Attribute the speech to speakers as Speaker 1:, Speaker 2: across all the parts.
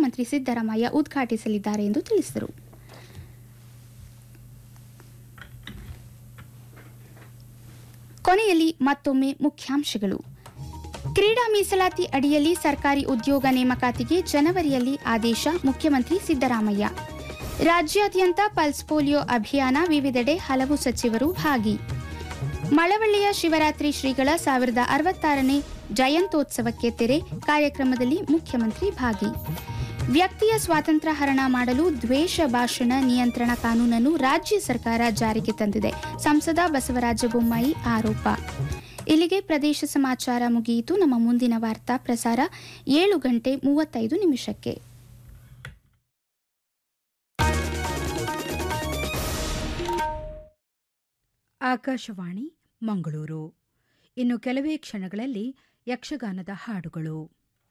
Speaker 1: ಮುಖ್ಯಮಂತ್ರಿ ಸಿದ್ದರಾಮಯ್ಯ ಉದ್ಘಾಟಿಸಲಿದ್ದಾರೆ ಎಂದು ತಿಳಿಸಿದರು ಕೊನೆಯಲ್ಲಿ ಮತ್ತೊಮ್ಮೆ ಮುಖ್ಯಾಂಶಗಳು ಕ್ರೀಡಾ ಮೀಸಲಾತಿ ಅಡಿಯಲ್ಲಿ ಸರ್ಕಾರಿ ಉದ್ಯೋಗ ನೇಮಕಾತಿಗೆ ಜನವರಿಯಲ್ಲಿ ಆದೇಶ ಮುಖ್ಯಮಂತ್ರಿ ಸಿದ್ದರಾಮಯ್ಯ ರಾಜ್ಯಾದ್ಯಂತ ಪಲ್ಸ್ ಪೋಲಿಯೋ ಅಭಿಯಾನ ವಿವಿಧೆಡೆ ಹಲವು ಸಚಿವರು ಭಾಗಿ ಮಳವಳ್ಳಿಯ ಶಿವರಾತ್ರಿ ಶ್ರೀಗಳ ಸಾವಿರದ ಅರವತ್ತಾರನೇ ಜಯಂತ್ಯೋತ್ಸವಕ್ಕೆ ತೆರೆ ಕಾರ್ಯಕ್ರಮದಲ್ಲಿ ಮುಖ್ಯಮಂತ್ರಿ ಭಾಗಿ ವ್ಯಕ್ತಿಯ ಸ್ವಾತಂತ್ರ್ಯ ಹರಣ ಮಾಡಲು ದ್ವೇಷ ಭಾಷಣ ನಿಯಂತ್ರಣ ಕಾನೂನನ್ನು ರಾಜ್ಯ ಸರ್ಕಾರ ಜಾರಿಗೆ ತಂದಿದೆ ಸಂಸದ ಬಸವರಾಜ ಬೊಮ್ಮಾಯಿ ಆರೋಪ ಇಲ್ಲಿಗೆ ಪ್ರದೇಶ ಸಮಾಚಾರ ಮುಗಿಯಿತು ನಮ್ಮ ಮುಂದಿನ ವಾರ್ತಾ ಪ್ರಸಾರ ಏಳು ಗಂಟೆ ಮೂವತ್ತೈದು ನಿಮಿಷಕ್ಕೆ
Speaker 2: ಆಕಾಶವಾಣಿ ಮಂಗಳೂರು ಇನ್ನು ಕೆಲವೇ ಕ್ಷಣಗಳಲ್ಲಿ ಯಕ್ಷಗಾನದ ಹಾಡುಗಳು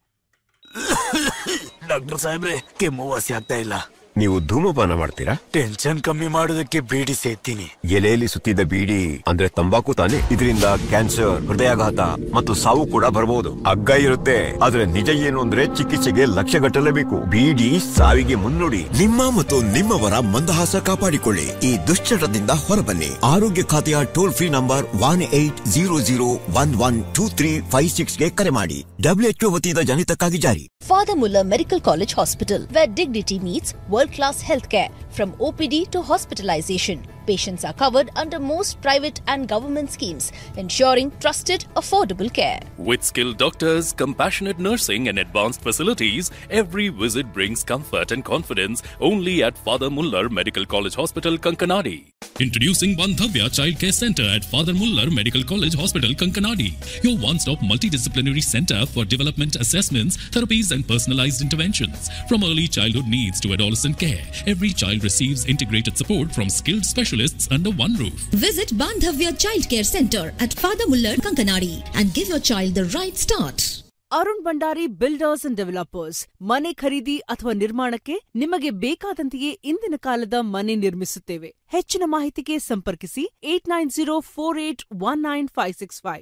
Speaker 3: ಡಾಕ್ಟರ್ ಸಾಹೇಬ್ರೆ ಕೆಮ್ಮು ವಾಸಿ ಆಗ್ತಾ ಇಲ್ಲ
Speaker 4: ನೀವು ಧೂಮಪಾನ ಮಾಡ್ತೀರಾ
Speaker 3: ಟೆನ್ಷನ್ ಕಮ್ಮಿ ಮಾಡೋದಕ್ಕೆ ಬೀಡಿ ಸೇತೀನಿ
Speaker 4: ಎಲೆಯಲ್ಲಿ ಸುತ್ತಿದ ಬೀಡಿ ಅಂದ್ರೆ ತಂಬಾಕು ತಾನೆ ಇದರಿಂದ ಕ್ಯಾನ್ಸರ್ ಹೃದಯಾಘಾತ ಮತ್ತು ಸಾವು ಕೂಡ ಬರಬಹುದು ಅಗ್ಗ ಇರುತ್ತೆ ಆದ್ರೆ ನಿಜ ಏನು ಅಂದ್ರೆ ಚಿಕಿತ್ಸೆಗೆ ಲಕ್ಷ ಗಟ್ಟಲೇಬೇಕು ಬೀಡಿ ಸಾವಿಗೆ ಮುನ್ನುಡಿ
Speaker 5: ನಿಮ್ಮ ಮತ್ತು ನಿಮ್ಮವರ ಮಂದಹಾಸ ಕಾಪಾಡಿಕೊಳ್ಳಿ ಈ ದುಶ್ಚಟದಿಂದ ಹೊರಬನ್ನಿ ಆರೋಗ್ಯ ಖಾತೆಯ toll free number one eight zero zero one one two three five six ಗೆ ಕರೆ ಮಾಡಿ ಡಬ್ಲ್ಯೂಎಚ್ಒ ವತಿಯಿಂದ ಜನಿತಕ್ಕಾಗಿ ಜಾರಿ
Speaker 6: Father Muller Medical College Hospital, where dignity meets world class healthcare. From OPD to hospitalization, patients are covered under most private and government schemes, ensuring trusted, affordable care.
Speaker 7: With skilled doctors, compassionate nursing, and advanced facilities, every visit brings comfort and confidence only at Father Muller Medical College Hospital, Kankanadi.
Speaker 8: Introducing Bandhavya Child Care Center at Father Muller Medical College Hospital, Kankanadi, your one stop multidisciplinary center for development assessments, therapies, and personalized interventions. From early childhood needs to adolescent care, every child receives integrated support from skilled specialists under one roof.
Speaker 9: Visit Bandhavya Child Care Center at Father Muller, Kankanadi and give your child the right start.
Speaker 10: Arun Bhandari builders and developers ಮನೆ ಖರೀದಿ ಅಥವಾ ನಿರ್ಮಾಣಕ್ಕೆ ನಿಮಗೆ ಬೇಕಾದಂತೆಯೇ ಇಂದಿನ ಕಾಲದ ಮನೆ ನಿರ್ಮಿಸುತ್ತೇವೆ ಹೆಚ್ಚಿನ ಮಾಹಿತಿಗೆ ಸಂಪರ್ಕಿಸಿ eight nine zero four eight one nine five six five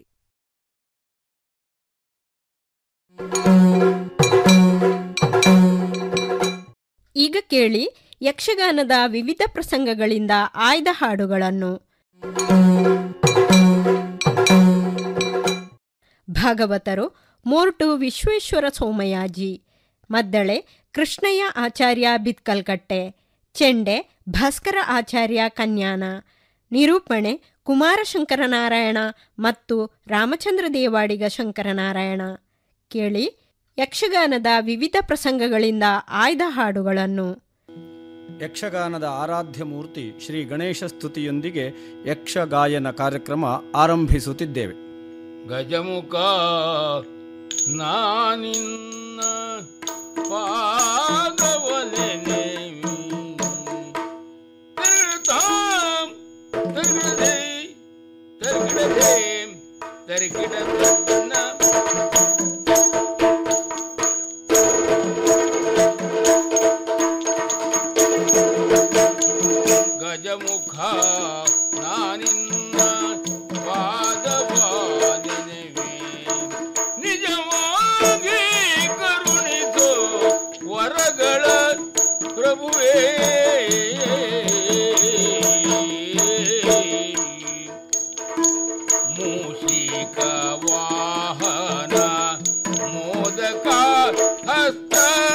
Speaker 11: ಈಗ ಕೇಳಿ ಯಕ್ಷಗಾನದ ವಿವಿಧ ಪ್ರಸಂಗಗಳಿಂದ ಆಯ್ದ ಹಾಡುಗಳನ್ನು ಭಾಗವತರು ಮೋರ್ಟು ವಿಶ್ವೇಶ್ವರ ಸೋಮಯಾಜಿ ಮದ್ದಳೆ ಕೃಷ್ಣಯ್ಯ ಆಚಾರ್ಯ ಬಿತ್ಕಲ್ಕಟ್ಟೆ ಚೆಂಡೆ ಭಾಸ್ಕರ ಆಚಾರ್ಯ ಕನ್ಯಾನ ನಿರೂಪಣೆ ಕುಮಾರಶಂಕರನಾರಾಯಣ ಮತ್ತು ರಾಮಚಂದ್ರ ದೇವಾಡಿಗ ಶಂಕರನಾರಾಯಣ ಕೇಳಿ ಯಕ್ಷಗಾನದ ವಿವಿಧ ಪ್ರಸಂಗಗಳಿಂದ ಆಯ್ದ ಹಾಡುಗಳನ್ನು
Speaker 12: ಯಕ್ಷಗಾನದ ಆರಾಧ್ಯ ಮೂರ್ತಿ ಶ್ರೀ ಗಣೇಶ ಸ್ತುತಿಯೊಂದಿಗೆ ಯಕ್ಷಗಾಯನ ಕಾರ್ಯಕ್ರಮ ಆರಂಭಿಸುತ್ತಿದ್ದೇವೆ
Speaker 13: ಗಜಮುಖ ನಾನಿನ್ನ ಪಾದವನೆ ತಿರುತಾಂ ತಿರುಗದೆ ತಿರುಗಿಡದೆ ತಿರುಗಿಡ ಗಜಮುಖ ನಾನಿನ್ನ ಪಾದವಾದಿನಿವೆ ನಿಜವಾಗಿ ಕರುಣಿಸು ವರಗಳ ಪ್ರಭುವೇ ಮೂಷಿಕ ವಾಹನ ಮೋದಕ ಹಸ್ತ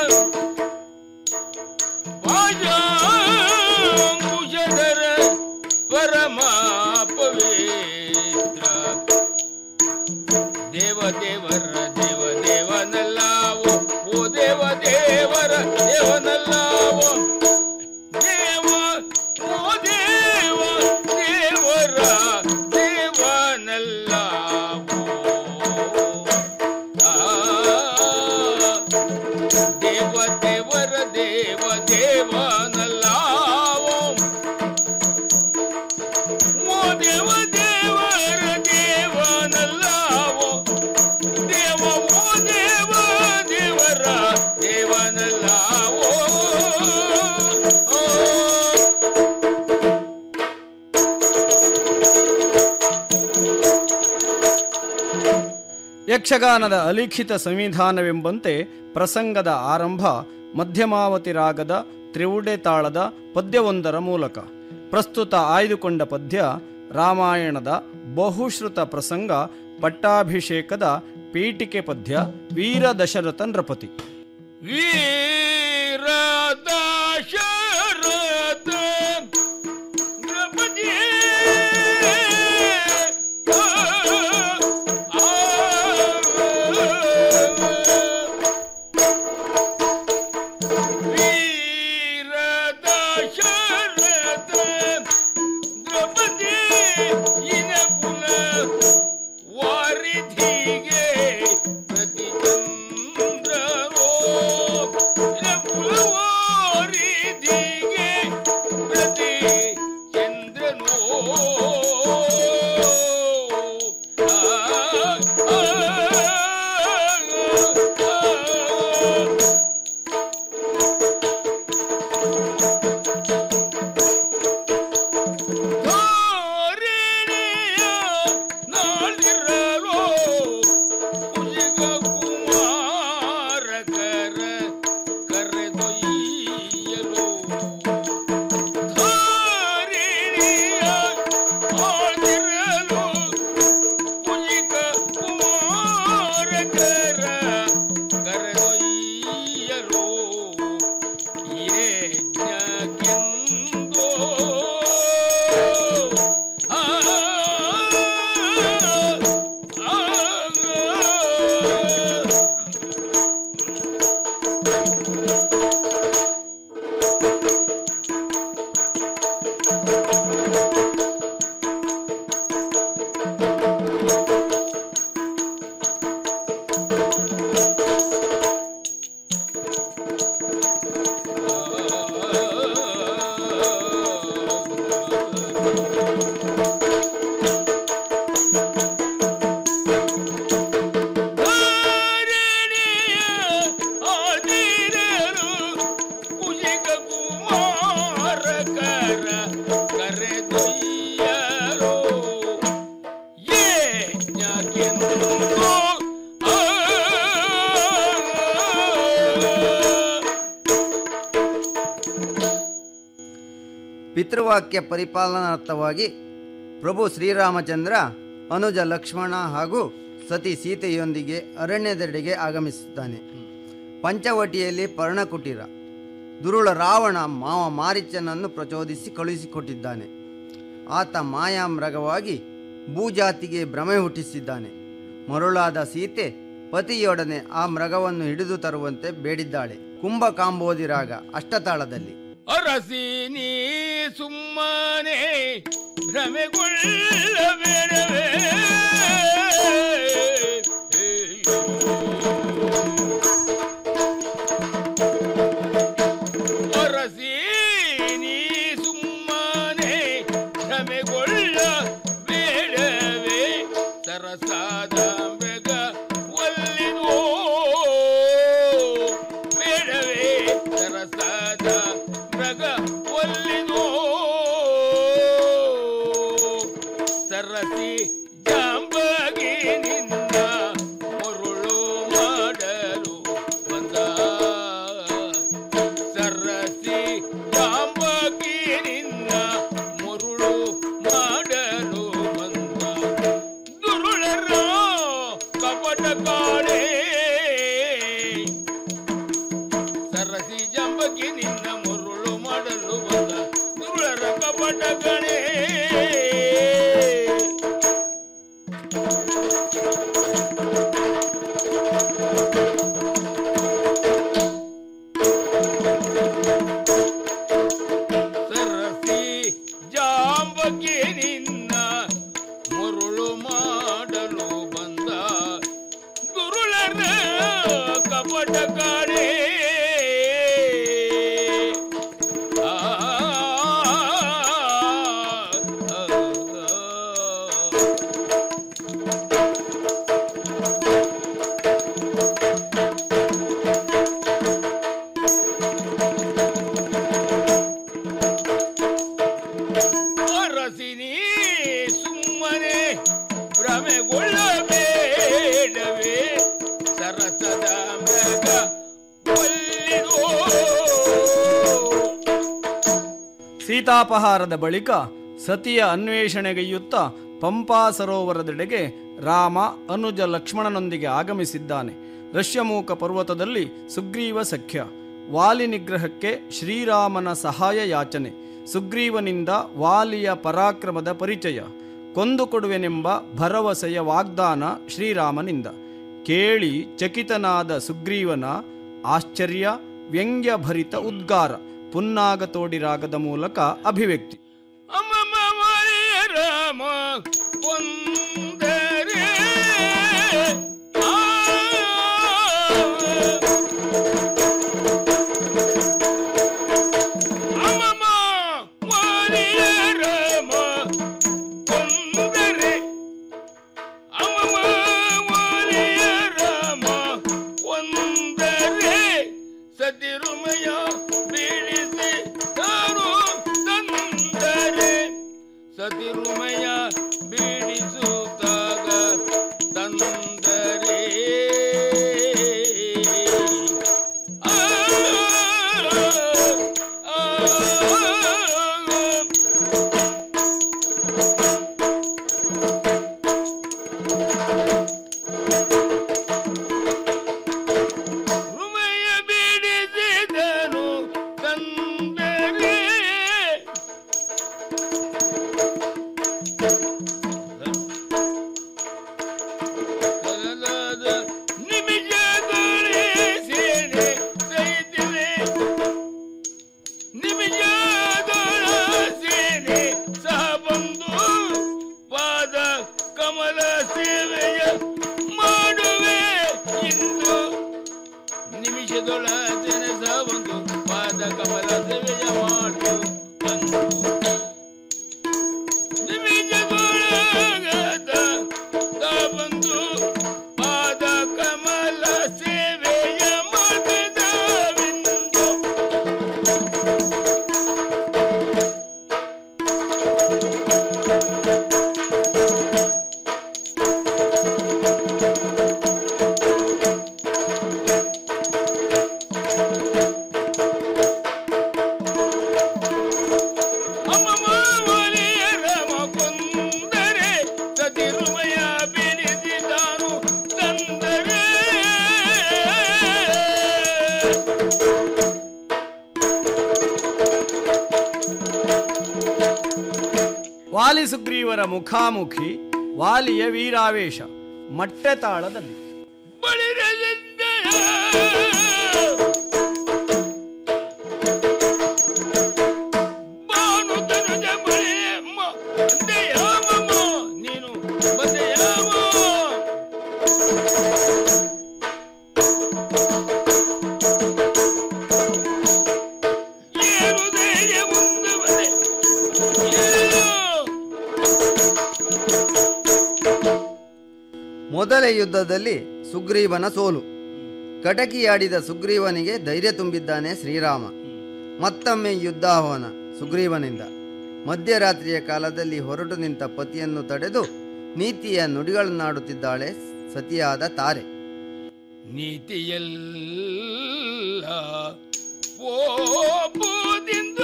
Speaker 13: ವಾಜಾಂಗುಶಧರ ಪರಮ ಪವಿತ್ರ ದೇವ ದೇವರ ದೇವ ದೇವನಲ್ಲಾವೋ ಓ ದೇವ ದೇವರ ದೇವನಲ್ಲಾವೋ ದೇವ ಓ ದೇವ ದೇವರ ದೇವನಲ್ಲಾವೋ ಆ, ದೇವ ದೇವರ ದೇವ ದೇವನಲ್ಲಾವೋ ಓ ದೇವ ದೇವರ ದೇವನಲ್ಲಾವೋ ದೇವ ಓ ದೇವ ದೇವರ ದೇವನಲ್ಲಾವೋ ಓ.
Speaker 12: ಯಕ್ಷಗಾನದ ಅಲಿಖಿತ ಸಂವಿಧಾನವೆಂಬಂತೆ ಪ್ರಸಂಗದ ಆರಂಭ ಮಧ್ಯಮಾವತಿ ರಾಗದ ತ್ರಿವುಡೆ ತಾಳದ ಪದ್ಯವೊಂದರ ಮೂಲಕ ಪ್ರಸ್ತುತ ಆಯ್ದುಕೊಂಡ ಪದ್ಯ ರಾಮಾಯಣದ ಬಹುಶ್ರುತ ಪ್ರಸಂಗ ಪಟ್ಟಾಭಿಷೇಕದ ಪೀಠಿಕೆ ಪದ್ಯ ವೀರ ದಶರಥ ನೃಪತಿ
Speaker 13: ವೀರ ದಶರಥ ನೃಪತಿ ವೀರ ದಶರಥ ನೃಪತಿ ಇನ ಕುಲ ವಾರಿಧಿಗೆ ಪ್ರತಿಚಂದ್ರರೋ ಕುಲವಾರಿಧಿಗೆ ಪ್ರತಿ ಚಂದ್ರನೋ ಆ, ಆ, ಆ, ಧೋರಣೆಯ ನಾಳಿರಲೋ ಕುಜಿಗ ಕುಮಾರಕರ ಕರೆದೊಯ್ಯಲು ಧೋರಣೆಯ ನಾಳಿರಲೋ ಕುಜಿಗ ಕುಮಾರಕರ ಕರೆದೊಯ್ಯಲು ಯಜ್ಞಕ್ಕೆಂದೋ ಆ ಆದಿರರು ಕುಜಿಗ ಕುಮಾರಕರ ಕರೆದೊಯ್ಯರು ಯಜ್ಞಕ್ಕೆಂದೋ ಆ
Speaker 14: ಪಿತೃವಾಕ್ಯ ಪರಿಪಾಲನಾರ್ಥವಾಗಿ ಪ್ರಭು ಶ್ರೀರಾಮಚಂದ್ರ ಅನುಜ ಲಕ್ಷ್ಮಣ ಹಾಗೂ ಸತಿ ಸೀತೆಯೊಂದಿಗೆ ಅರಣ್ಯದೆಡೆಗೆ ಆಗಮಿಸುತ್ತಾನೆ ಪಂಚವಟಿಯಲ್ಲಿ ಪರ್ಣಕುಟೀರ ದುರುಳ ರಾವಣ ಮಾವ ಮಾರೀಚನನ್ನು ಪ್ರಚೋದಿಸಿ ಕಳುಹಿಸಿಕೊಟ್ಟಿದ್ದಾನೆ ಆತ ಮಾಯಾಮೃಗವಾಗಿ ಭೂಜಾತಿಗೆ ಭ್ರಮೆ ಹುಟ್ಟಿಸಿದ್ದಾನೆ ಮರುಳಾದ ಸೀತೆ ಪತಿಯೊಡನೆ ಆ ಮೃಗವನ್ನು ಹಿಡಿದು ತರುವಂತೆ ಬೇಡಿದ್ದಾಳೆ ಕುಂಭಕಾಂಬೋದಿರಾಗ ಅಷ್ಟತಾಳದಲ್ಲಿ
Speaker 13: ಅರಸಿ ನೀ ಸುಮ್ಮನೆ ಭ್ರಮೆಗೊಳ್ಳಬೇಡವೇ ಅರಸಿ ನೀ ಸುಮ್ಮನೆ ಭ್ರಮೆಗೊಳ್ಳ ಬೇಡವೇ ಸರಸಾದ ಮೃಗ ಒಲ್ಲಿದೋ ಬೇಡವೇ ಸರಸಾದ ಮೃಗ ಒಲ್ಲಿದೋ ಸರಸಿ ಜಾಂಬಗಿ ನಿನ್ನ ಮರುಳು ಮಾಡಲು ಬಂದ ಸರಸಿ ಜಾಂಬಗಿ ನಿನ್ನ ಮರುಳು ಮಾಡಲು ಬಂದ ದುರುಳರ ಕಪಟ ಕಾಡೇ ಸರಸಿ ಜಂಬಗಿ ನಿನ್ನ ಮುರು
Speaker 12: ಸೀತಾಪಹಾರದ ಬಳಿಕ ಸತಿಯ ಅನ್ವೇಷಣೆಗೈಯುತ್ತಾ ಪಂಪಾ ಸರೋವರದೆಡೆಗೆ ರಾಮ ಅನುಜ ಲಕ್ಷ್ಮಣನೊಂದಿಗೆ ಆಗಮಿಸಿದ್ದಾನೆ ರಷ್ಯಮೂಕ ಪರ್ವತದಲ್ಲಿ ಸುಗ್ರೀವ ಸಖ್ಯ ವಾಲಿ ನಿಗ್ರಹಕ್ಕೆ ಶ್ರೀರಾಮನ ಸಹಾಯ ಯಾಚನೆ ಸುಗ್ರೀವನಿಂದ ವಾಲಿಯ ಪರಾಕ್ರಮದ ಪರಿಚಯ ಕೊಂದು ಕೊಡುವೆನೆಂಬ ಭರವಸೆಯ ವಾಗ್ದಾನ ಶ್ರೀರಾಮನಿಂದ ಕೇಳಿ ಚಕಿತನಾದ ಸುಗ್ರೀವನ ಆಶ್ಚರ್ಯ ವ್ಯಂಗ್ಯಭರಿತ ಉದ್ಗಾರ ಪುನ್ನಾಗ ತೋಡಿರಾಗದ ಮೂಲಕ ಅಭಿವ್ಯಕ್ತಿ
Speaker 13: ಅಮ್ಮಮ್ಮ ಮಾರಿಯ ರಾಮ ಒಂದರೆ ಆ. ಅಮ್ಮಮ್ಮ ಮಾರಿಯ ರಾಮ ಒಂದರೆ ಅಮ್ಮಮ್ಮ ಮಾರಿಯ ರಾಮ ಒಂದರೆ ಸತಿರುಮಯ ಬೀಳಿಸಿ ತಾನು ತಂದರೆ ಸತಿರುಮಯ ಬೀಡಿಸುತ್ತಾಗ ತಂದರೆ ಆ, ಆ, ರುಮಯ ಬೀಡಿಸಿದನು ತಂದರೆ ನಿಮಿಷಗಳೇ ಸೇನೆ ಸೈತಿವೆ ನಿಮಿಷಗಳ ಸೇನೆ ಸಹ ಬಂದು ಪಾದ ಕಮಲ ಸೇವೆಯ ಮಾಡುವೆ ಇಂದು ನಿಮಿಷದೊಳ ಸೇನೆ ಸಹ ಬಂದು ಪಾದ ಕಮಲ ಸೇವೆಯ ಮಾಡು ಅಂದು ನಿಮಿಷದೊಳಗದ ತಾ ಬಂದು ಪಾದ ಕಮಲ ಸೇವೆಯ ಮಾಡಿದವೆಂದು ಅಮ್ಮಮ್ಮ ಒಲಿಯ ರಾಮ ಕೊಂದರೆ ಸತಿರುಮಯ ಬೀಳಿಸಿದಾನು ತಂದರೆ
Speaker 12: ವಾಲಿ ಸುಗ್ರೀವರ ಮುಖಾಮುಖಿ ವಾಲಿಯ ವೀರಾವೇಶ ಮಟ್ಟೆ ತಾಳದಲ್ಲಿ
Speaker 13: ಬಾನು ತನುಜ ಬಳೆಯಮ್ಮ ಬಂದೆಯಾಮಮ್ಮ ನೀನು ಬಂದೆಯಾಮ ಏನು ಧೈರ್ಯ ಮುಂದೆ ಬಂದೆ ಏನು
Speaker 14: ಮೊದಲ ಯುದ್ಧದಲ್ಲಿ ಸುಗ್ರೀವನ ಸೋಲು ಕಟಕಿಯಾಡಿದ ಸುಗ್ರೀವನಿಗೆ ಧೈರ್ಯ ತುಂಬಿದ್ದಾನೆ ಶ್ರೀರಾಮ ಮತ್ತೊಮ್ಮೆ ಯುದ್ಧಾಹ್ವಾನ ಸುಗ್ರೀವನಿಂದ ಮಧ್ಯರಾತ್ರಿಯ ಕಾಲದಲ್ಲಿ ಹೊರಟು ನಿಂತ ಪತಿಯನ್ನು ತಡೆದು ನೀತಿಯ ನುಡಿಗಳನ್ನಾಡುತ್ತಿದ್ದಾಳೆ ಸತಿಯಾದ ತಾರೆ
Speaker 13: ನೀತಿಯಲ್ಲ ಪೋಪದಿಂದ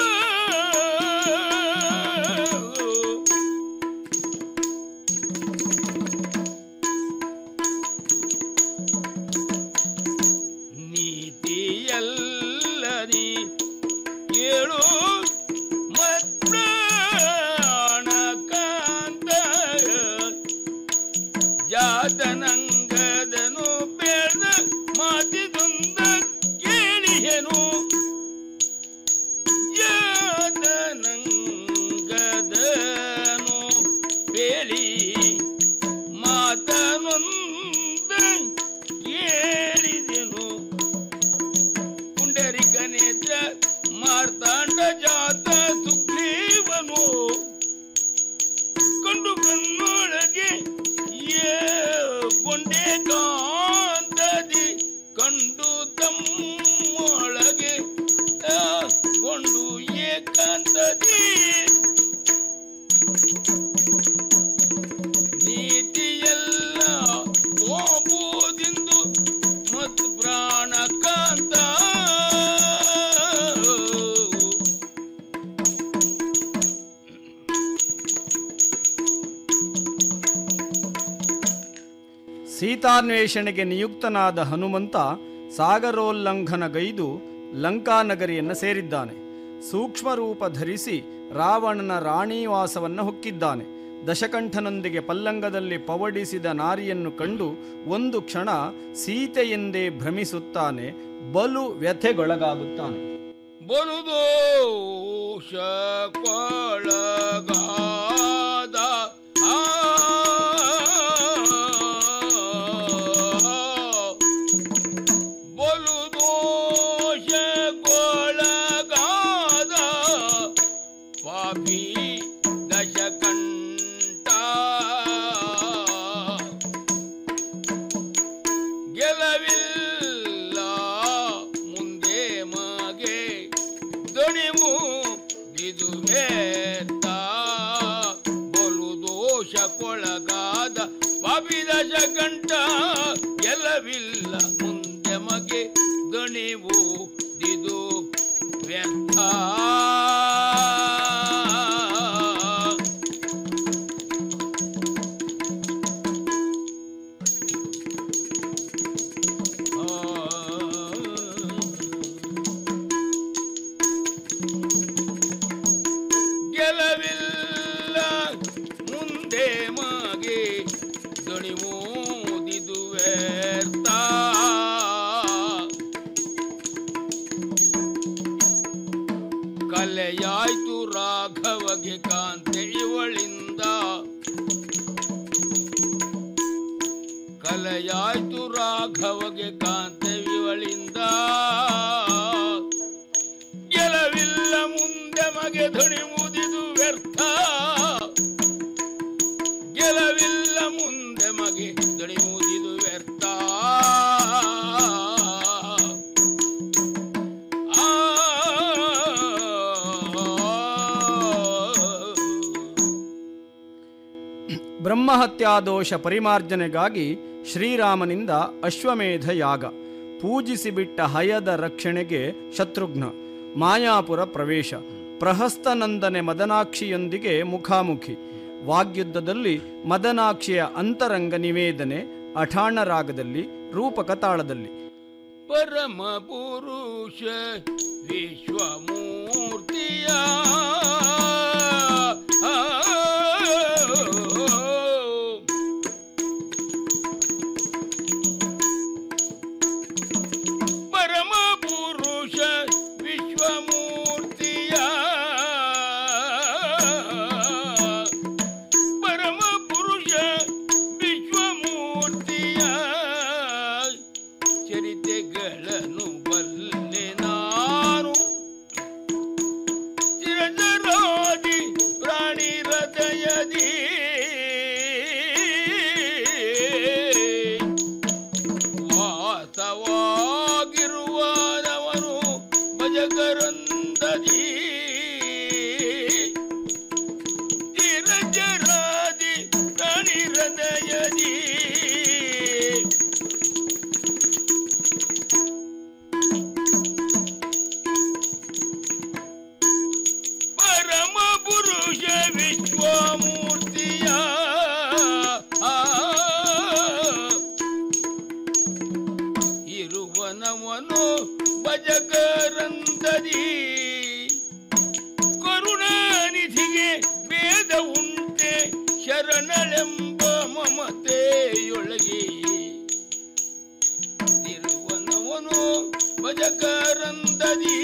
Speaker 13: ನೀತಿಯಲ್ಲ ನೀ ಕೇಳು ಮತ್ಪ್ರಾಣಕಾಂತ ಜಾತನಂಗದನು ಬೇಡ ಮಾತಿದೊಂದ ಕೇಳಿಯನು ಜಾತನಂಗದನು ಬೇಳಿ ಮಾತನೊಂದ ಕೇಳಿದೆನು ಪುಂಡರಿಕ ನೇತ್ರ ಮಾರ್ತಾಂಡ ಜಾತ ಸುಗ್ರೀವನು ಕಂಡು ಕಣ್ಣೊಳಗೆ ಗೊಂಡೆ ಕಾಂತದಿ ಕಂಡು ತಮ್ಮೊಳಗೆ ಆ, ಗೊಂಡು ಏಕಾಂತದಿ ನೀತಿಯಲ್ಲ ಹೋಗುವುದೆಂದು ಮತ್ತು ಪ್ರಾಣಕಾಂತ
Speaker 12: ಸೀತಾನ್ವೇಷಣೆಗೆ ನಿಯುಕ್ತನಾದ ಹನುಮಂತ ಸಾಗರೋಲ್ಲಂಘನಗೈದು ಲಂಕಾನಗರಿಯನ್ನು ಸೇರಿದ್ದಾನೆ ಸೂಕ್ಷ್ಮ ರೂಪ ಧರಿಸಿ ರಾವಣನ ರಾಣಿವಾಸವನ್ನು ಹೊಕ್ಕಿದ್ದಾನೆ ದಶಕಂಠನೊಂದಿಗೆ ಪಲ್ಲಂಗದಲ್ಲಿ ಪವಡಿಸಿದ ನಾರಿಯನ್ನು ಕಂಡು ಒಂದು ಕ್ಷಣ ಸೀತೆಯೆಂದೇ ಭ್ರಮಿಸುತ್ತಾನೆ ಬಲು ವ್ಯಥೆಗೊಳಗಾಗುತ್ತಾನೆ
Speaker 13: ಬರುದೋಷ ಕೊಳಗಾದ ಆ ಬಲುದೋಷ ಕೊಳಗಾದ ಪಾಪಿ ದಶಕಂಠ ಗೆಲವಿಲ್ಲ ಮುಂದೆ ಮಗೆ ದಣಿವು ದಿದುವೇತ್ತ ಬಲು ದೋಷಕ್ಕೊಳಗಾದ ಪಾಪಿದ ಗಂಟ ಗೆಲವಿಲ್ಲ ಮುಂದೆ ಮಗೆ ದಣಿವು ದಿದು ವ್ಯರ್ಥ ಗೆಲವಿಲ್ಲ ಮುಂದೆ ಮಗೆ ದಣಿವೋದಿದು ವ್ಯರ್ಥ ಕಲೆಯಾಯ್ತು ರಾಘವಗೆ ಕಾಂತೆ ಇವಳಿಂದ ಕಲೆಯಾಯ್ತು ರಾಘವಗೆ ಕಾಂತೆ ಇವಳಿಂದ ಗೆಲವಿಲ್ಲ ಮುಂದೆ ಮಗೆ ಧಣಿ ಮುದಿದು ವ್ಯರ್ಥ ಗೆಲವಿಲ್ಲ ಮುಂದೆ ಮಗೆ ಧಣಿ ಮುದಿದು ವ್ಯರ್ಥ ಆ
Speaker 12: ಬ್ರಹ್ಮಹತ್ಯಾದೋಷ ಪರಿಮಾರ್ಜನೆಗಾಗಿ ಶ್ರೀರಾಮನಿಂದ ಅಶ್ವಮೇಧ ಯಾಗ ಪೂಜಿಸಿಬಿಟ್ಟ ಹಯದ ರಕ್ಷಣೆಗೆ ಶತ್ರುಘ್ನ ಮಾಯಾಪುರ ಪ್ರವೇಶ ಪ್ರಹಸ್ತನಂದನೆ ಮದನಾಕ್ಷಿಯೊಂದಿಗೆ ಮುಖಾಮುಖಿ ವಾಗ್ಯುದ್ಧದಲ್ಲಿ ಮದನಾಕ್ಷಿಯ ಅಂತರಂಗ ನಿವೇದನೆ ಅಠಾಣ ರಾಗದಲ್ಲಿ ರೂಪಕ ತಾಳದಲ್ಲಿ
Speaker 13: ಪರಮ ಪುರುಷ ವಿಶ್ವಮೂರ್ತಿಯ ಪರಮ ಪುರುಷ ವಿಶ್ವಮೂರ್ತಿಯ ಪರಮ ಪುರುಷ ವಿಶ್ವಮೂರ್ತಿಯ ಚರಿತೆಗಳನ್ನು ಬಲ್ಲೆ ನಾನು ಚಿರಜರಾದಿ ಪ್ರಾಣಿ ಹೃದಯದಿ ವಾಸವಾಗಿರುವವನು ಭಜಗರಂದದಿ ಚಿರಜರಾದಿ ಪ್ರಾಣಿ ಹೃದಯದಿ ಪರಮ ಪುರುಷ ವಿಶ್ವಮೂರ್ತಿಯ ಇರುವನವನು ಭಜಕರಂದದಿ ಕರುಣಾನಿಧಿಗೆ ಭೇದ ಉಂಟೆ ಶರಣಳೆಂಬ ಮಮತೆಯೊಳಗೆ ಇರುವನವನು ಭಜಕರಂದದಿ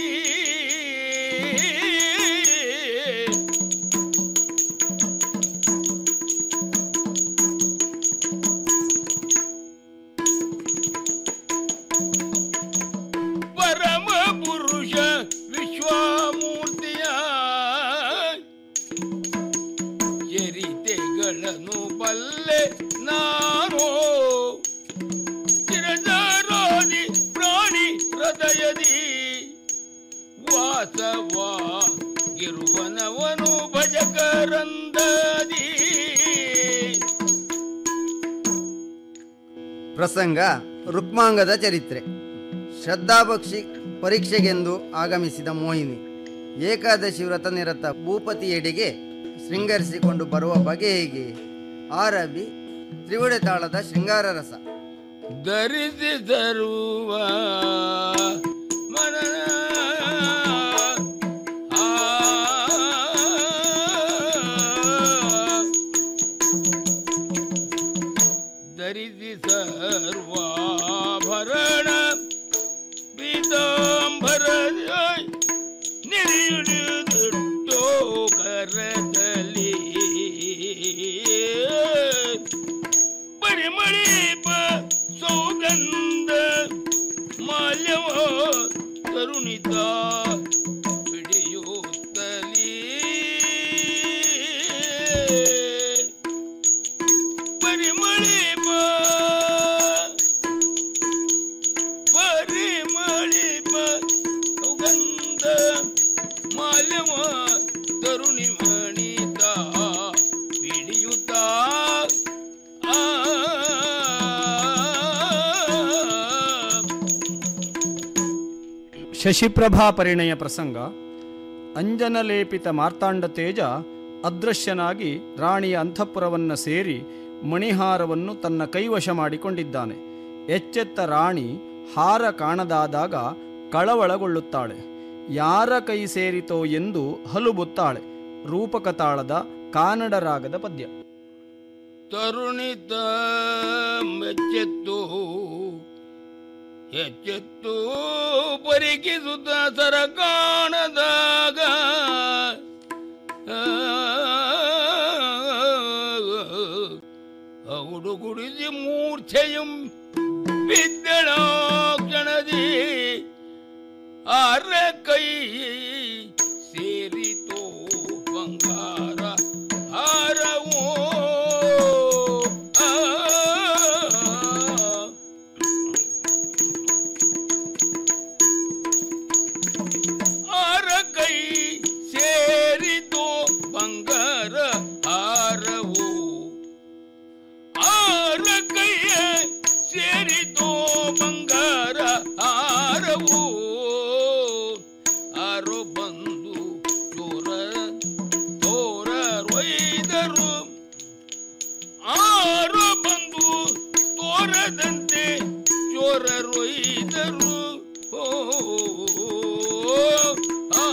Speaker 13: ಪರಮ ಪುರುಷ ವಿಶ್ವಮೂರ್ತಿಯ ಚರಿತೆಗಳನ್ನು ಬಲ್ಲೆ ನಾನು ಚಿರಜಾರೋದಿ ಪ್ರಾಣಿ ಹೃದಯದಿ ವಾಸವಾಗಿರುವನವನು ಭಜಕರಂದದಿ
Speaker 14: ಪ್ರಸಂಗ ರುಕ್ಮಾಂಗದ ಚರಿತ್ರೆ ಶ್ರದ್ಧಾಭಕ್ಷಿ ಪರೀಕ್ಷೆಗೆಂದು ಆಗಮಿಸಿದ ಮೋಹಿನಿ ಏಕಾದಶಿ ವ್ರತ ನಿರತ ಭೂಪತಿಯೆಡೆಗೆ ಶೃಂಗರಿಸಿಕೊಂಡು ಬರುವ ಬಗೆ ಹೇಗೆ ಆರಬಿ ತ್ರಿವುಡೆ ತಾಳದ ಶೃಂಗಾರ ರಸ
Speaker 13: ಧರಿಸಿ ತರುವ ಮನ ಆ ಧರಿಸಿ ಸರ್ವಾಭರಣ ಪೀತಾಂಬರ ನಿರಿಯುಡಿದುಟ್ಟೋ ಕರದಲ್ಲಿ ಪರಿಮಳೀಪ ಸೌಗಂಧ ಮಾಲ್ಯವ ಕರುಣಿತ ಹಿಡಿಯುತ್ತಲೀ ಪರಿಮಳೀಪ ಪರಿಮಳೀಪ ಸೌಗಂಧ ಮಾಲ್ಯವ ತರುಣಿ ಮಣಿತ ಹಿಡಿಯುತ್ತ ಆ
Speaker 12: ಶಶಿಪ್ರಭಾ ಪರಿಣಯ ಪ್ರಸಂಗ ಅಂಜನಲೇಪಿತ ಮಾರ್ತಾಂಡ ತೇಜ ಅದೃಶ್ಯನಾಗಿ ರಾಣಿಯ ಅಂತಃಪುರವನ್ನು ಸೇರಿ ಮಣಿಹಾರವನ್ನು ತನ್ನ ಕೈವಶ ಮಾಡಿಕೊಂಡಿದ್ದಾನೆ ಎಚ್ಚೆತ್ತ ರಾಣಿ ಹಾರ ಕಾಣದಾದಾಗ ಕಳವಳಗೊಳ್ಳುತ್ತಾಳೆ ಯಾರ ಕೈ ಸೇರಿತೋ ಎಂದು ಹಲುಬುತ್ತಾಳೆ ರೂಪಕ ತಾಳದ ಕಾನಡ ರಾಗದ ಪದ್ಯ
Speaker 13: ತರುಣಿತ ಮೆಚ್ಚೆತ್ತು ಎಚ್ಚೆತ್ತು ಪರಿಕಿಸುತ್ತ ಸರ ಕಾಣದಾಗ ಔಡು ಗುಡಿಸಿ ಮೂರ್ಛೆಯಂ ಬಿದ್ದಳೋ ಕ್ಷಣದಿ ಅರ ಕೈ ಸೇರಿತೋ ಬಂಗಾರ ಹಾರವೋ ಆ ಆರ ಕೈ ಸೇರಿತು ಬಂಗಾರ ಹಾರವು ಆರ ಕೈಯ ಸೇರಿತು ಬಂಗಾರ ಹಾರವು ಆರು ಬಂದು ತೋರ ತೋರ ರೊಯ್ದರು ಆರು ಬಂದು ತೋರದಂತೆ ಚೋರ ರೊಯ್ದರು ಓ ಆ,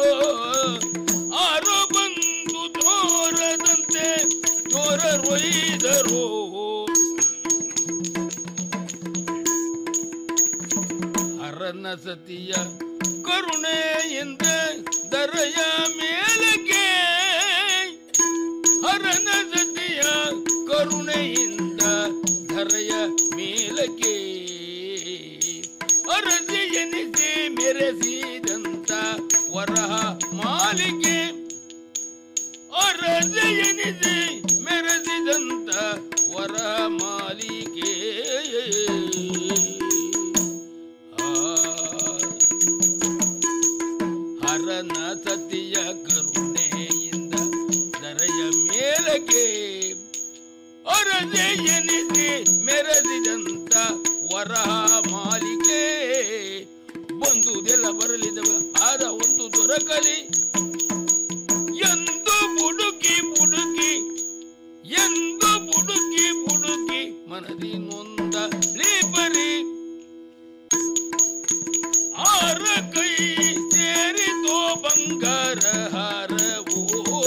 Speaker 13: ಆರು ಬಂದು ತೋರದಂತೆ ಚೋರ ರೊಯ್ದರು ಹರನ ಸತಿಯ ಕರುಣೆಯಿಂದ ದರೆಯ ಮೇಲಕ್ಕೆ ಹರನ ಸತಿಯ ಕರುಣೆಯಿಂದ ಧರೆಯ ಮೇಲಕ್ಕೆ ಅರಸಿ ಎನಿಸಿ ಮೆರೆಸಿದಂತ ವರಹ ಮಾಲಿಕೆ ಅರಸಿ ಎನಿಸಿ ಮೆರೆಸಿದಂತ ವರಹ ಮಾಲಿಕೆ ಆ, ಹರನ ಸತಿಯ ಕರುಣೆಯಿಂದ ದರೆಯ ಮೇಲಕ್ಕೆ ಅರಸೆ ಎನಿಸಿ ಮೆರೆಸಿದಂತ ವರಹ ಮಾಲಿಕೆ ಬಂದುದೆಲ್ಲ ಬರಲಿದವ ಆದ ಒಂದು ದೊರಕಲಿ ಎಂದು ಬುಡುಕಿ ಬುಡುಕಿ ಎಂದು ಬುಡುಕಿ ಬುಡುಕಿ ಮನದಿ ನೊಂದ ಲೀಪರಿ ಆರ ಕೈ ಸೇರಿತೋ ಬಂಗಾರ ಹಾರವೋ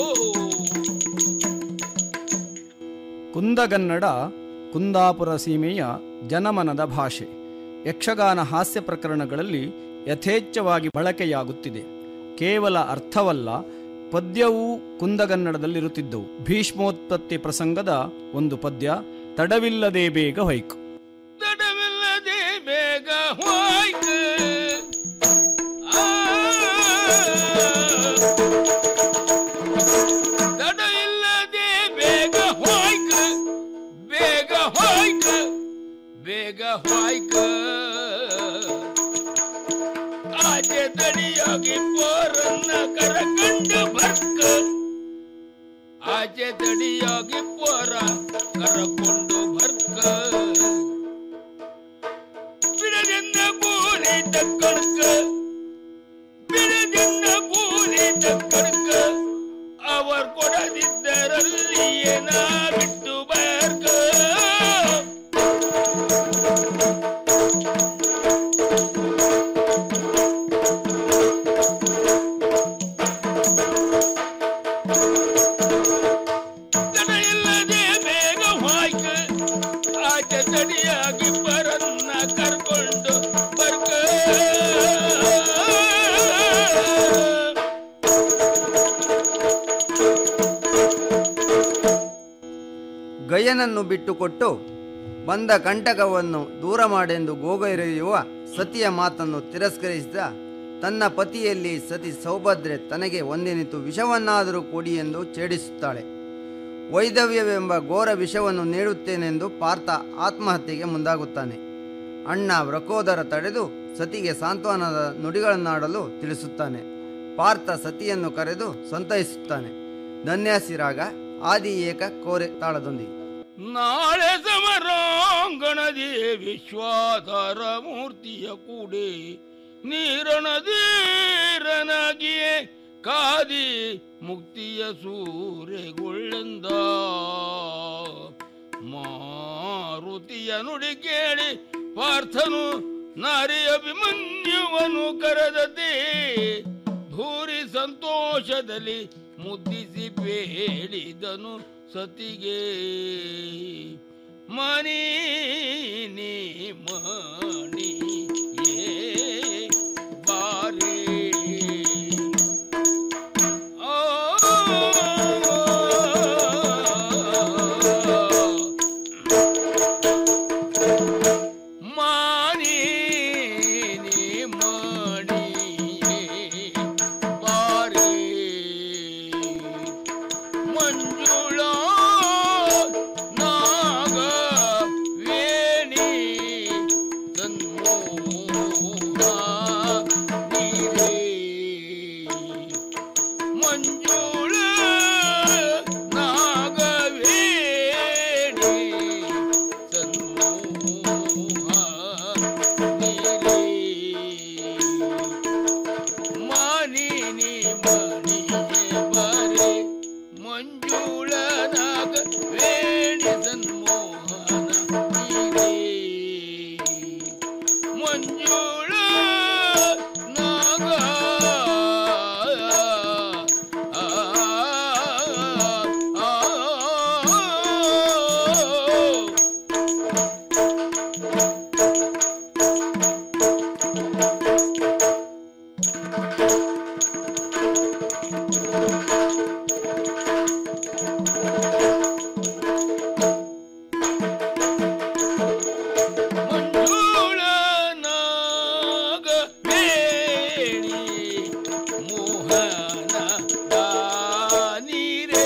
Speaker 12: ಕುಂದಗನ್ನಡ ಕುಂದಾಪುರ ಸೀಮೆಯ ಜನಮನದ ಭಾಷೆ ಯಕ್ಷಗಾನ ಹಾಸ್ಯ ಪ್ರಕರಣಗಳಲ್ಲಿ ಯಥೇಚ್ಛವಾಗಿ ಬಳಕೆಯಾಗುತ್ತಿದೆ ಕೇವಲ ಅರ್ಥವಲ್ಲ ಪದ್ಯವೂ ಕುಂದಗನ್ನಡದಲ್ಲಿರುತ್ತಿದ್ದವು ಭೀಷ್ಮೋತ್ಪತ್ತಿ ಪ್ರಸಂಗದ ಒಂದು ಪದ್ಯ ತಡವಿಲ್ಲದೆ ಬೇಗ ಹೊಯ್ಕು
Speaker 13: ತಡವಿಲ್ಲದೆ ಬೇಗ ಹೋಯ್ತು ಆ, ತಡವಿಲ್ಲದೆ ಬೇಗ ಹೋಯ್ತು ಬೇಗ ಹೋಯ್ತು ಬೇಗ ಹೋಯ್ತು ಆಚೆ ತಡಿಯೋಗಿ ಪೋರನ್ನ ಕರಕಂಡು ಬರ್ಕ ಆಚೆ ತಡಿಯೋಗಿ ಪೋರ ಕರಕೊಂಡು ಬರ್ಕ ಬಿಡದಿಂದ ಕೂಲಿ ತಕ್ಕಣಕ ಬಿಡದಿಂದ ಕೂಲಿ ತಕ್ಕಣಕ ಅವರ್ ಕೊಡದಿದ್ದರಲ್ಲಿ ಏನ ಬಿಟ್ಟು ಬರ್ಕ
Speaker 14: ಗಯನನ್ನು ಬಿಟ್ಟುಕೊಟ್ಟು ಬಂದ ಕಂಟಕವನ್ನು ದೂರ ಮಾಡೆಂದು ಗೋಗೈರೆಯುವ ಸತಿಯ ಮಾತನ್ನು ತಿರಸ್ಕರಿಸಿದ ತನ್ನ ಪತಿಯಲ್ಲಿ ಸತಿ ಸೌಭದ್ರೆ ತನಗೆ ಒಂದೆನಿತು ವಿಷವನ್ನಾದರೂ ಕೊಡಿ ಎಂದು ಛೇಡಿಸುತ್ತಾಳೆ ವೈದವ್ಯವೆಂಬ ಘೋರ ವಿಷವನ್ನು ನೀಡುತ್ತೇನೆಂದು ಪಾರ್ಥ ಆತ್ಮಹತ್ಯೆಗೆ ಮುಂದಾಗುತ್ತಾನೆ ಅಣ್ಣ ವ್ರಕೋದರ ತಡೆದು ಸತಿಗೆ ಸಾಂತ್ವನದ ನುಡಿಗಳನ್ನಾಡಲು ತಿಳಿಸುತ್ತಾನೆ ಪಾರ್ಥ ಸತಿಯನ್ನು ಕರೆದು ಸಂತೈಸುತ್ತಾನೆ ಧನ್ಯಾಸಿರಾಗ ಆದಿ ಏಕ ಕೋರೆ ತಾಳದೊಂದಿಗೆ
Speaker 13: ನಾಳೆ ಸಮರಾಂಗಣದಿ ವಿಶ್ವಾಧಾರ ಮೂರ್ತಿಯ ಕೂಡೆ ನೀರಣದೀರನಾಗಿಯೇ ಕಾದಿ ಮುಕ್ತಿಯ ಸೂರೆಗೊಳ್ಳೆಂದ ಮಾರುತಿಯ ನುಡಿ ಕೇಳಿ ಪಾರ್ಥನು ನಾರಿ ಅಭಿಮನ್ಯುವನು ಕರೆದತೆ ಭೂರಿ ಸಂತೋಷದಲ್ಲಿ ಮುದ್ದಿಸಿ ಬೇಡಿದನು ಸತಿಗೆ ಮನಿ ನೀ ಮಣಿ ಏ ಬಾರೇ ಆ ಮಾನಿ ನೀ ಮಣಿಯೇ ಬಾರೇ ಮಂಜುಳ ನಾಗ ವೇಣಿ ತನ್ಮೋಹ ನೀರೇ ಮಂಜುಳ ನಾಗ ವೇಣಿ ತನ್ಮೋಹ ನೀರೇ ಮಾನಿನಿ ಮಣಿಯೇ ಬಾರೆ ಮಂಜುಳನಾಗ ವೇಣಿ ಸನ್ಮೋಹನ ನೀರೇ ಮಂಜುಳ ನಾಗ ಆ, ಆ, ಆ, ಮಂಜುಳನಾಗ ವೇಣಿ ಮೋಹನ ನೀರೇ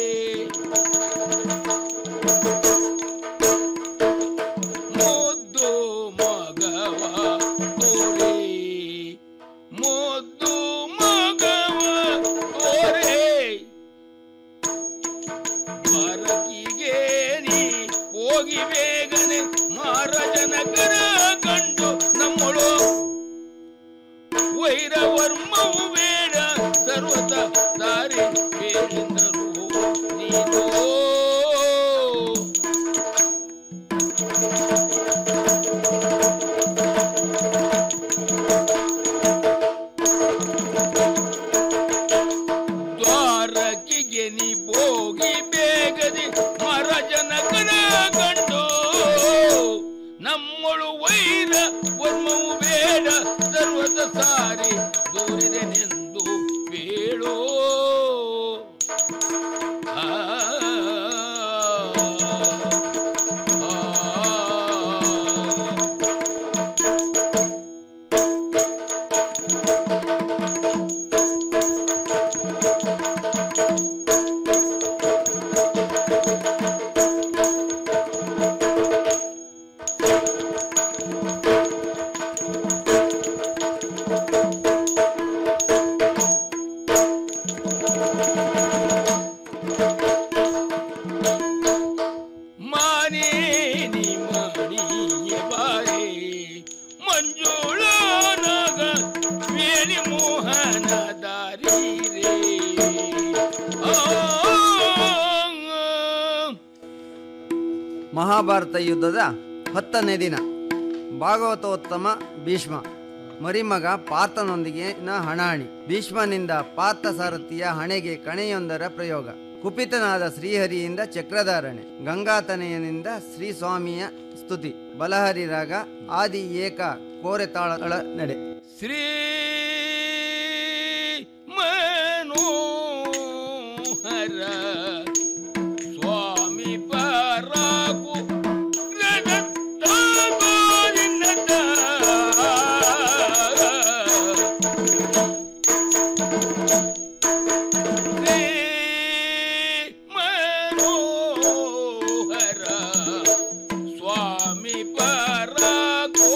Speaker 13: ಮುದ್ದು ಮಗವ ತೋರೆ ಮುದ್ದು ಮಗವ ತೋರೆ ಬಾರಕಿಗೆ ನೀ ಹೋಗಿ ಬೇಗನೆ ಮಹಾರಾಜನಗರ ಕಂಡು ನಮ್ಮಳು ವೈರವರ್ಮವು ಬೇಡ ಸರ್ವತ ದಾರಿ ಬೇರೆಂದರು ನೀನು ದ್ವಾರಕಿಗೆ ನೀ ಹೋಗಿ ಬೇಗದೆ ಮಹಾರಾಜನಗರ ಕಂಡು ನಮ್ಮಳು ವೈರ ವರ್ಮವು ಬೇಡ ಸರ್ವದ ಸಾರಿ ದೂರಿದೆನೆಂದು ಬೇಳೋ ಆ, ಮಾನೇ ನೀ ಮಣಿಯ ಬಾರೆ ಮಂಜುಳನಾಗ ವೇಣಿ ಮೋಹನ ದಾರಿ ರೇ ಆ,
Speaker 14: ಮಹಾಭಾರತ ಯುದ್ಧದ ಹತ್ತನೇ ದಿನ ಭಾಗವತೋತ್ತಮ ಭೀಷ್ಮ ಮರಿಮಗ ಪಾರ್ಥನೊಂದಿಗಿನ ಹಣಾಹಣಿ ಭೀಷ್ಮನಿಂದ ಪಾರ್ಥ ಸಾರಥಿಯ ಹಣೆಗೆ ಕಣೆಯೊಂದರ ಪ್ರಯೋಗ ಕುಪಿತನಾದ ಶ್ರೀಹರಿಯಿಂದ ಚಕ್ರಧಾರಣೆ ಗಂಗಾತನಯನಿಂದ ಶ್ರೀ ಸ್ವಾಮಿಯ ಸ್ತುತಿ ಬಲಹರಿ ರಾಗ ಆದಿ ಏಕ ಕೋರೆ ತಾಳಗಳ ನಡೆ
Speaker 13: ಶ್ರೀ ಸ್ವಾಮಿ ಪರಾಕು ಮನೋಹರ ಸ್ವಾಮಿ ಪರಾಕು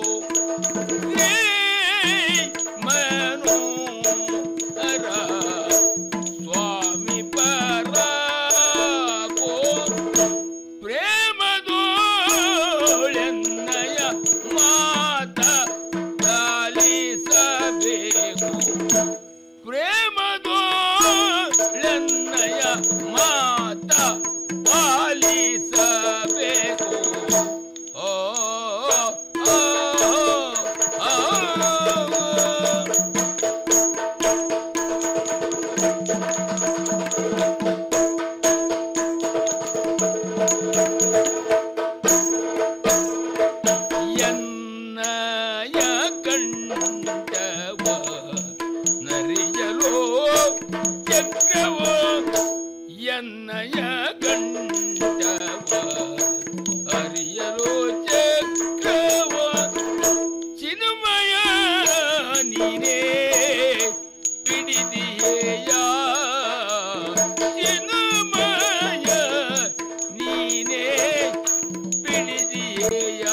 Speaker 13: ಮನೋಹರ ಸ್ವಾಮಿ ಪರಾಕು ಪ್ರೇಮದೋಳೆನ್ನಯ ಮಾತ ಲಾಲಿಸಬೇಕು ಪ್ರೇಮದೋಳೆನ್ನಯ ಮಾತ ಪಾಲಿಸಬೇಕು ಓ ಓ, ಓ, ಓ. ಎನ್ನಯ ಕಂಡವ ನರಿಯಲೋ ಚಕ್ರವ ಎನ್ನಯ ಕಂಡವ ಅರಿಯಲೋ ಚಕ್ರವ ಚಿನ್ಮಯ ನೀನೇ ಹಿಡಿದಿಯೇಯ ಚಿನ್ಮಯ ನೀನೇ ಹಿಡಿದಿಯೇಯ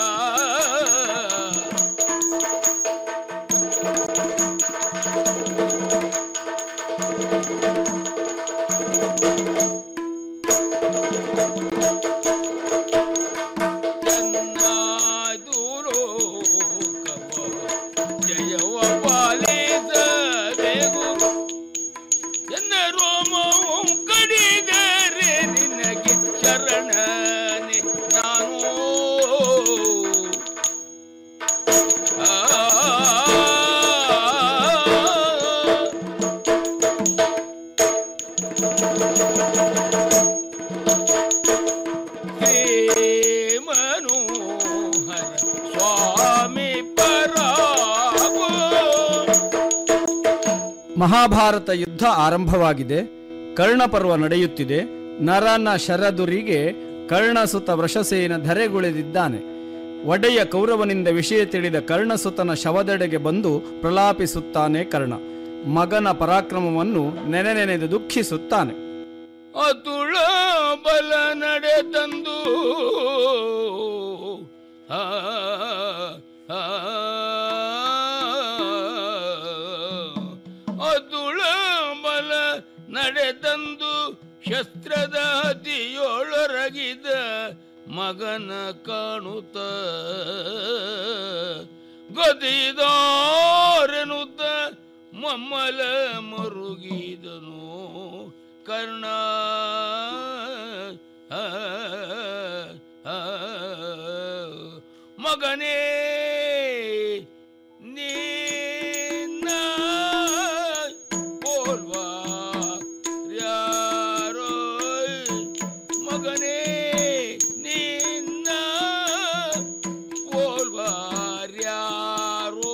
Speaker 13: ಜಯವ ಪಾಲಿಸಬೇಕು ಎನ್ನ ರೋಮವು ಕಡಿದರೆ ನಿನಗೆ ಶರಣನೆ ನಾನು ಹೇ ಮನೋಹರ ಸ್ವಾಮಿ ಪರಾಗೋ
Speaker 12: ಮಹಾಭಾರತ ಯುದ್ಧ ಆರಂಭವಾಗಿದೆ ಕರ್ಣಪರ್ವ ನಡೆಯುತ್ತಿದೆ ನರನ ಶರದುರಿಗೆ ಕರ್ಣಸುತ ವೃಷಸೇನ ಧರೆಗುಳಿದಿದ್ದಾನೆ ಒಡೆಯ ಕೌರವನಿಂದ ವಿಷಯ ತಿಳಿದ ಕರ್ಣಸುತನ ಶವದೆಡೆಗೆ ಬಂದು ಪ್ರಲಾಪಿಸುತ್ತಾನೆ ಕರ್ಣ ಮಗನ ಪರಾಕ್ರಮವನ್ನು ನೆನೆ ನೆನೆದು ದುಃಖಿಸುತ್ತಾನೆ
Speaker 13: ಅತುಳ ಬಲ ನಡೆದಂದು ಆ, ಆ, ಅತುಳ ಬಲ ನಡೆದಂದು ಶಸ್ತ್ರದ ಅತಿಯೊಳರಗಿದ ಮಗನ ಕಾಣುತ್ತ ಗದಿದಾರೆನುತ್ತ ಮಮ್ಮಲ ಮರುಗಿದನು ಕರ್ಣ ಆ, ಆ, ಮಗನೇ ನಿನ್ನ ಪೋಲ್ವಾ ಯಾರೋ ಮಗನೇ ನಿನ್ನ ಪೋಲ್ವಾರ್ಯಾರೋ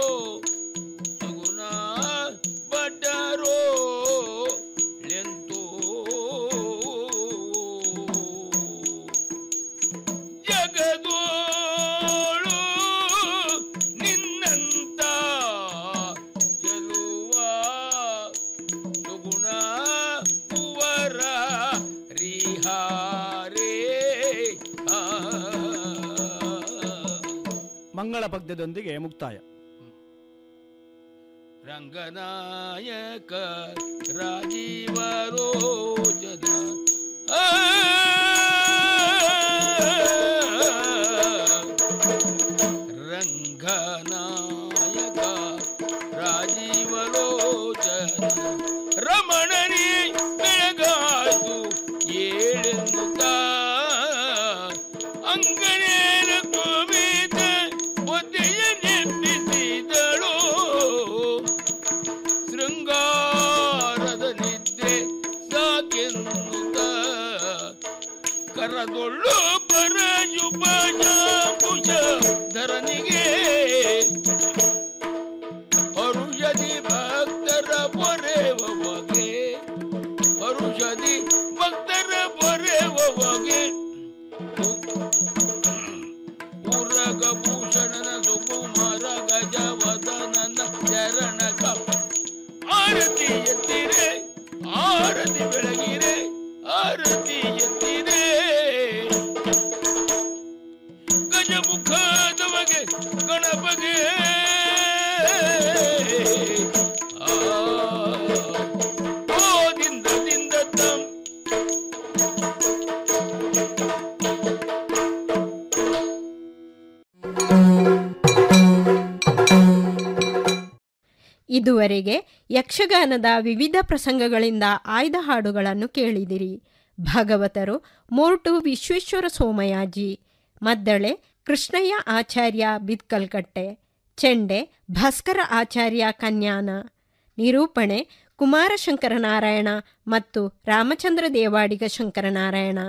Speaker 13: ಮಗುನ ಬಡ್ಡರೋ ಲೆಂತೋ ಜಗದೋಳು ನಿನ್ನಂತ ಗೆಲುವ ಸುಗುಣ ಕುವರ ರಿಹಾರೇ ಆ
Speaker 12: ಮಂಗಳ ಪದ್ಯದೊಂದಿಗೆ ಮುಕ್ತಾಯ
Speaker 13: ರಂಗನಾಯಕ ರಾಜೀವರೋಜನ ಆ, ರಂಗನಾಯಕ ರಾಜೀವಲೋಚನ ರಮಣನಿ ಬೆಳಗಾಯ್ತು ಏಳೆನ್ನುತ್ತ ಅಂಗನೇನ ಕುಮಿತ ಒದ್ದೆಯ ನೆಪ್ಪಿಸಿದಳು ಶೃಂಗಾರದ ನಿದ್ದೆ ಸಾಕೆನ್ನುತ್ತ ಕರದೊಳ್ಳು ಪರಯುಪಜಾಂಬುಜ ಧರನಿಗೆ ಹರುಷದಿ ಭಕ್ತರ ಪೊರೆವ ಬಗೆ ಹರುಷದಿ ಆರತಿ ಭಕ್ತರ ಪೊರೆವಗೆ ಉರಗ ಭೂಷಣನ ಸುಕುಮಾರ ಗಜವದನನ ಚರಣ ಆರತಿ ಎತ್ತಿರೆ ಆರತಿ ಬೆಳಗಿರೆ ಆರತಿ ಎತ್ತಿರೆ ಗಜಮುಖದವಗೆ ಗಣಪಗೆ ಆ, ಓ ದಿಂದ ದಿಂದ ತಂ
Speaker 11: ಇದುವರೆಗೆ ಯಕ್ಷಗಾನದ ವಿವಿಧ ಪ್ರಸಂಗಗಳಿಂದ ಆಯ್ದ ಹಾಡುಗಳನ್ನು ಕೇಳಿದಿರಿ ಭಾಗವತರು ಮೋರ್ಟು ವಿಶ್ವೇಶ್ವರ ಸೋಮಯಾಜಿ ಮದ್ದಳೆ ಕೃಷ್ಣಯ್ಯ ಆಚಾರ್ಯ ಬಿತ್ಕಲ್ಕಟ್ಟೆ ಚೆಂಡೆ ಭಾಸ್ಕರ ಆಚಾರ್ಯ ಕನ್ಯಾನ ನಿರೂಪಣೆ ಕುಮಾರ ಶಂಕರನಾರಾಯಣ ಮತ್ತು ರಾಮಚಂದ್ರ ದೇವಾಡಿಗ ಶಂಕರನಾರಾಯಣ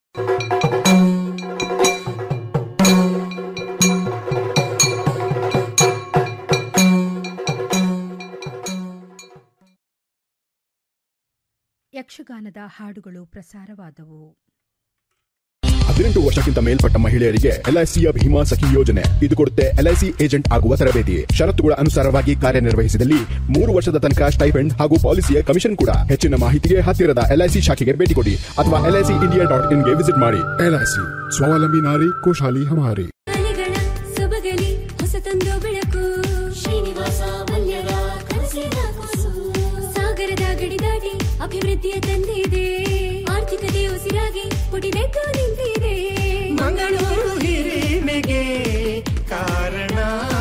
Speaker 2: ಯಕ್ಷಗಾನದ ಹಾಡುಗಳು ಪ್ರಸಾರವಾದವು
Speaker 15: ಹದಿನೆಂಟು ವರ್ಷಕ್ಕಿಂತ ಮೇಲ್ಪಟ್ಟ ಮಹಿಳೆಯರಿಗೆ ಎಲ್ಐಸಿಯ ಭೀಮಾ ಸಖಿ ಯೋಜನೆ ಇದು ಕೊಡುತ್ತೆ ಎಲ್ಐಸಿ ಏಜೆಂಟ್ ಆಗುವ ತರಬೇತಿ ಷರತ್ತುಗಳ ಅನುಸಾರವಾಗಿ ಕಾರ್ಯನಿರ್ವಹಿಸಿದಲ್ಲಿ ಮೂರು ವರ್ಷದ ತನಕ ಸ್ಟೈಪೆಂಡ್ ಹಾಗೂ ಪಾಲಿಸಿಯ ಕಮಿಷನ್ ಕೂಡ ಹೆಚ್ಚಿನ ಮಾಹಿತಿಗೆ ಹತ್ತಿರದ ಎಲ್ಐಸಿ ಶಾಖೆಗೆ ಭೇಟಿ ಕೊಡಿ ಅಥವಾ ಎಲ್ಐಸಿ ಇಂಡಿಯಾ ಡಾಟ್ ಇನ್ಗೆ ವಿಸಿಟ್ ಮಾಡಿ ಎಲ್ಐಸಿ ಸ್ವಾವಲಂಬಿ ನಾರಿ ಖುಷಾಲಿ ಹಮಾರಿ
Speaker 16: ಮನೆಗಳ ಸೊಬಗಲಿ ಹೊಸತೊಂದು ಬೆಳಕು ಶ್ರೀನಿವಾಸ ಮಲ್ಯದ ಕನಸಿನ ಕೂಸು ಸಾಗರದ ಗಡಿ ದಾಟಿ ಅಭಿವೃದ್ಧಿಯ ತಂದಿದೆ ಆರ್ಥಿಕತೆ ಉಸಿರಾಗಿ ಪುಟಿದೆದ್ದು ನಿಂತಿದೆ
Speaker 17: ಮಂಗಳೂರು ಹಿರಿಮೆಗೆ ಕಾರಣ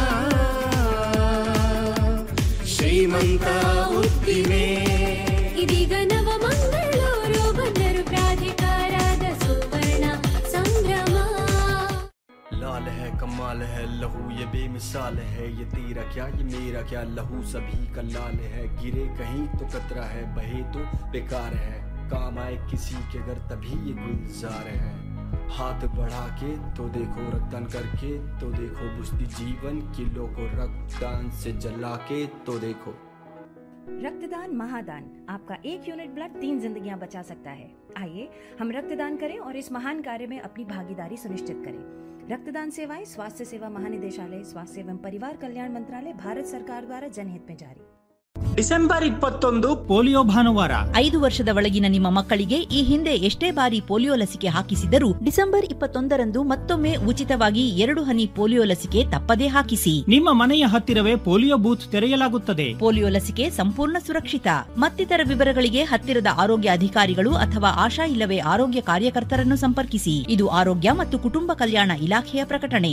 Speaker 17: ಶ್ರೀಮಂತ ಉದ್ದಿಮೆ
Speaker 16: ಇದೀಗ ನವ ಮಂಗಳೂರು ಬಂದರು ಪ್ರಾಧಿಕಾರದ ಸುವರ್ಣ ಸಂಭ್ರಮ
Speaker 18: लाल है कमाल है लहू ये बेमिसाल है ये तेरा क्या ये मेरा क्या लहू सभी का लाल है गिरे कहीं तो कतरा है बहे तो बेकार है काम आए किसी के घर तभी ये गुलजार है हाथ बढ़ा के तो देखो रक्तदान करके तो देखो बुझती जीवन किलो को रक्तदान से जला के तो देखो
Speaker 19: रक्तदान महादान आपका एक यूनिट ब्लड तीन जिंदगियां बचा सकता है आइए हम रक्तदान करें और इस महान कार्य में अपनी भागीदारी सुनिश्चित करें रक्तदान सेवाएं स्वास्थ्य सेवा महानिदेशालय स्वास्थ्य एवं परिवार कल्याण मंत्रालय भारत सरकार द्वारा जनहित में जारी
Speaker 12: ಡಿಸೆಂಬರ್ ಇಪ್ಪತ್ತೊಂದು ಪೋಲಿಯೋ ಭಾನುವಾರ
Speaker 20: ಐದು ವರ್ಷದ ಒಳಗಿನ ನಿಮ್ಮ ಮಕ್ಕಳಿಗೆ ಈ ಹಿಂದೆ ಎಷ್ಟೇ ಬಾರಿ ಪೋಲಿಯೋ ಲಸಿಕೆ ಹಾಕಿಸಿದರೂ ಡಿಸೆಂಬರ್ ಇಪ್ಪತ್ತೊಂದರಂದು ಮತ್ತೊಮ್ಮೆ ಉಚಿತವಾಗಿ ಎರಡು ಹನಿ ಪೋಲಿಯೋ ಲಸಿಕೆ ತಪ್ಪದೇ ಹಾಕಿಸಿ
Speaker 12: ನಿಮ್ಮ ಮನೆಯ ಹತ್ತಿರವೇ ಪೋಲಿಯೋ ಬೂತ್ ತೆರೆಯಲಾಗುತ್ತದೆ
Speaker 20: ಪೋಲಿಯೋ ಲಸಿಕೆ ಸಂಪೂರ್ಣ ಸುರಕ್ಷಿತ ಮತ್ತಿತರ ವಿವರಗಳಿಗೆ ಹತ್ತಿರದ ಆರೋಗ್ಯ ಅಧಿಕಾರಿಗಳು ಅಥವಾ ಆಶಾ ಇಲ್ಲವೇ ಆರೋಗ್ಯ ಕಾರ್ಯಕರ್ತರನ್ನು ಸಂಪರ್ಕಿಸಿ ಇದು ಆರೋಗ್ಯ ಮತ್ತು ಕುಟುಂಬ ಕಲ್ಯಾಣ ಇಲಾಖೆಯ ಪ್ರಕಟಣೆ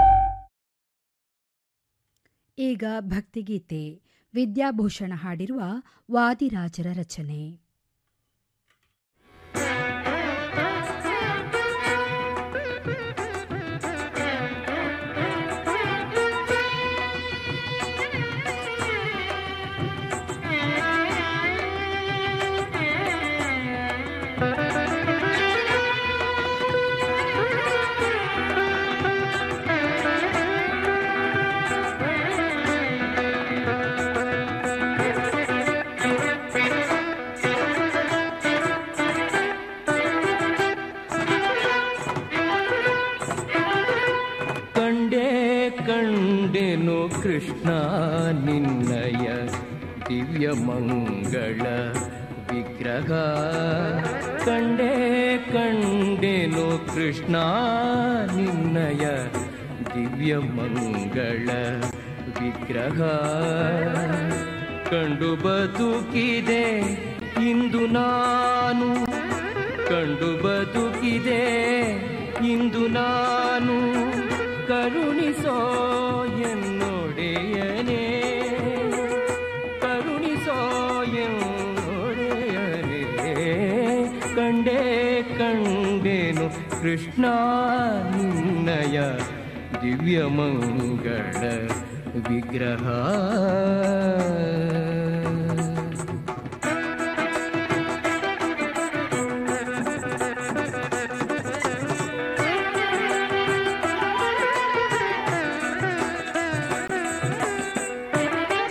Speaker 2: ಈಗ ಭಕ್ತಿಗೀತೆ ವಿದ್ಯಾಭೂಷಣ ಹಾಡಿರುವ ವಾದಿರಾಜರ ರಚನೆ
Speaker 21: ಕಂಡೇ ಕಂಡೆನು ಕೃಷ್ಣ ನಿನ್ನಯ ದಿವ್ಯ ಮಂಗಳ ವಿಗ್ರಹ ಕಂಡೇ ಕಂಡೆನು ಕೃಷ್ಣ ನಿನ್ನಯ ದಿವ್ಯ ಮಂಗಳ ವಿಗ್ರಹ ಕಂಡು ಬದುಕಿದೆ ಇಂದು ನಾನು ಕಂಡು ಬದುಕಿದೆ ಇಂದು ನಾನು ಕರುಣಿಸೋ ಎನ್ನೊಡೆಯನೇ ಕರುಣಿಸೋ ಎನ್ನೊಡೆಯನೇ ಕಂಡೇ ಕಂಡೇನು ಕೃಷ್ಣ ನಿನ್ನಯ ದಿವ್ಯ ಮಂಗಳ ವಿಗ್ರಹ